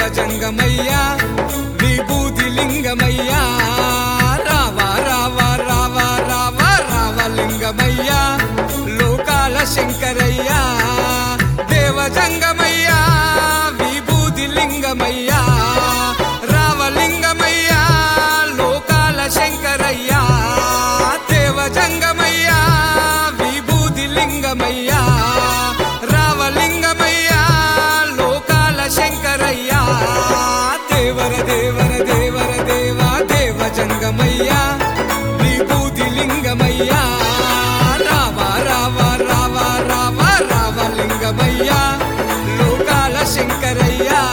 దేవజంగమయ్యా విభూతి లింగమయ్యా రావా రావా రావా రావా రావలింగమయ్యా లోకాల శంకరయ్యా దేవజంగమయ్యా విభూతి లింగమయ్యా రావలింగమయ్యా లోకాల శంకరయ్యా దేవజంగమయ్యా విభూతి లింగమయ్యా రావలింగమయ్యా లోకాల శంకరయ్యా దేవర దేవర దేవర దేవా దేవజంగమయ్యా విభూతి లింగమయ్యా రావా రావా రావా రావా రావలింగమయ్యా లోకాల శంకరయ్యా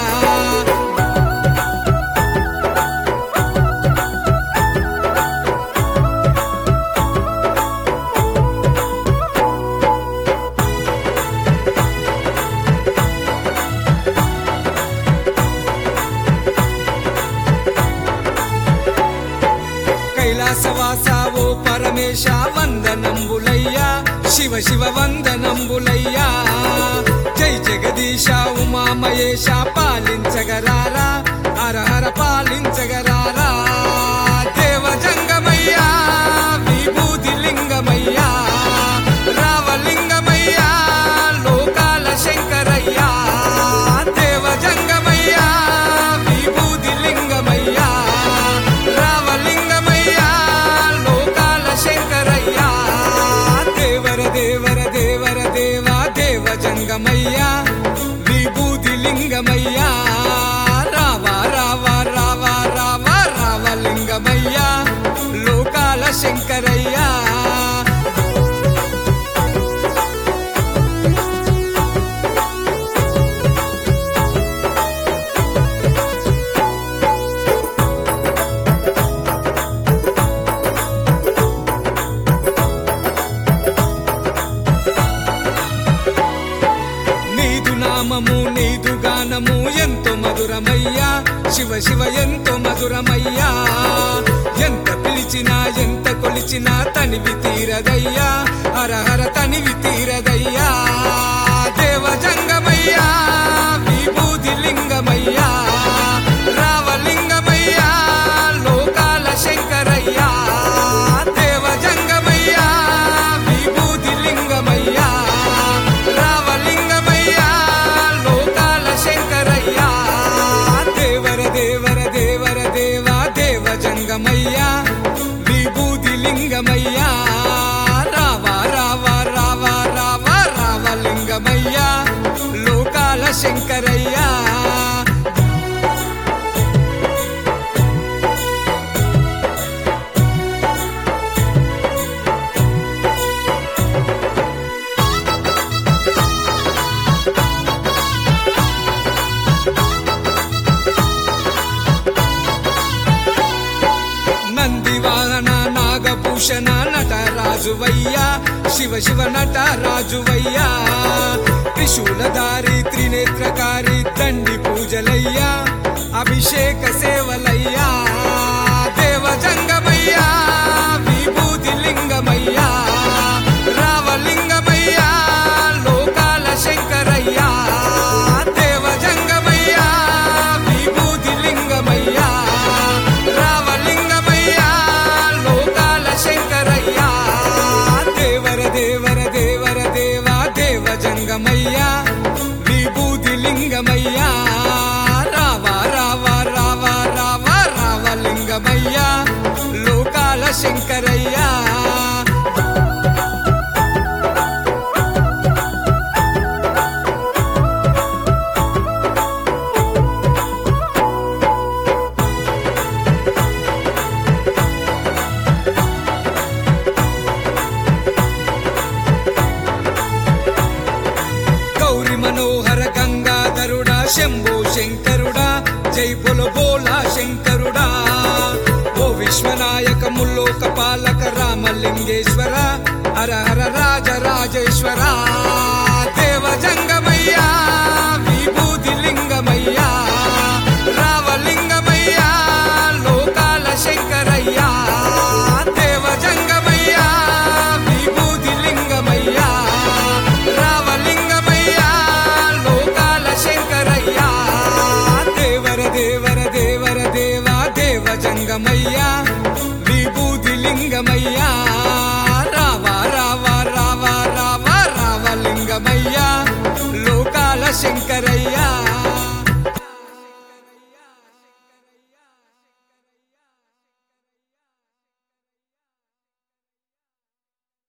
కైలాసవాస ఓ పరమేశ వందనంబులయ్యా శివ శివ వందనంబులయ్యా జై జగదీశ ఉమామయేశ పాలించగరారా హర హర పాలించగరారా దేవజంగమయ్యా విభూతి లింగమయ్యా రావలింగమయ్యా లోకాల శంకరయ్యా దేవజంగమయ్యా విభూతి లింగమయ్యా రావలింగమయ్యా లోకాల శంకరయ్యా దేవర దేవర దేవర దేవా దేవజంగమయ్యా విభూతి లింగమయ్యా రావా రావా రావా రావా రావలింగమయ్యా లోకాల శంకరయ్యా నీదు నామము నీదు గానము ఎంతో మధురమయ్యా శివ శివ ఎంతో మధురమయ్యా ఎంత పిలిచినా ఎంత కొలిచినా తనివి తీరదయ్యా హర హర తనివి తీరదయ్యా దేవజంగమయ్యా విభూతి లింగమయ్యా రావలింగమయ్యా లోకాల శంకరయ్యా దేవజంగమయ్యా విభూతి లింగమయ్యా రావలింగమయ్యా లోకాల శంకరయ్యా దేవర దేవర దేవర దేవా దేవజంగమయ్యా విభూతి లింగమయ్యా రావా రావా రావా రావా రావలింగమయ్యా లోకాల శంకరయ్యా నందివాహన నాగభూషణ నటరాజువయ్యా శివ శివ నటరాజువయ్యా త్రిశూలధారి త్రినేత్రకారి దండి పూజలయ్యా అభిషేక సేవలయ్యా దేవజంగమయ్యా విభూతి లింగమయ్యా రావలింగమయ్యా లోకాల శంకరయ్యా దేవజంగమయ్యా విభూతి లింగమయ్యా రావలింగమయ్యా లోకాల శంకరయ్యా దేవర దేవర దేవర దేవా దేవజంగమయ్యా విభూతి లింగమయ్యా రావా రావా రావా రావా రావలింగమయ్యా లోకాల శంకరయ్యా గౌరి మనోహర గంగాధరుడా శంభో శంకరుడా జై బుల బోలా శంకరుడా ఓ విశ్వనాయక ముల్లోక పాలక రామలింగేశ్వర హర హర రాజ రాజేశ్వర దేవజంగమయ్యా విభూతి లింగమయ్యా రావలింగమయ్యా లోకాల శంకరయ్యా దేవజంగమయ్యా విభూతి లింగమయ్యా రావలింగమయ్యా లోకాల శంకరయ్యా దేవ లింగమయ్యా విభూతి లింగమయ్యా రావా రావా రావా రావా రావ లింగమయ్యా లోకాల శంకరయ్యా